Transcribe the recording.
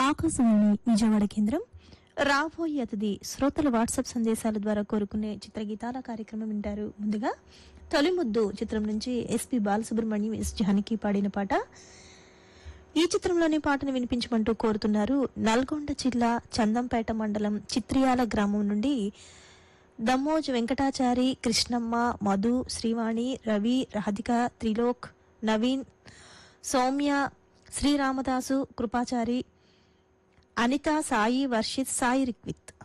ఆకాశవాణి విజయవాడ కేంద్రం రాబోయే అతిథి శ్రోతల వాట్సాప్ సందేశాల ద్వారా కోరుకునే చిత్రగీతాల కార్యక్రమం వింటారు ముందుగా తొలి ముద్దు చిత్రం నుంచి ఎస్పి బాలసుబ్రహ్మణ్యం ఎస్ జానకి పాడిన పాట ఈ చిత్రంలోని పాటను వినిపించమంటూ కోరుతున్నారు నల్గొండ జిల్లా చందంపేట మండలం చిత్రియాల గ్రామం నుండి దమ్మోజ్ వెంకటాచారి కృష్ణమ్మ మధు శ్రీవాణి రవి రాధిక త్రిలోక్ నవీన్ సౌమ్య శ్రీరామదాసు కృపాచారి అనిత సాయి వర్షిత్ సాయి రిక్విత్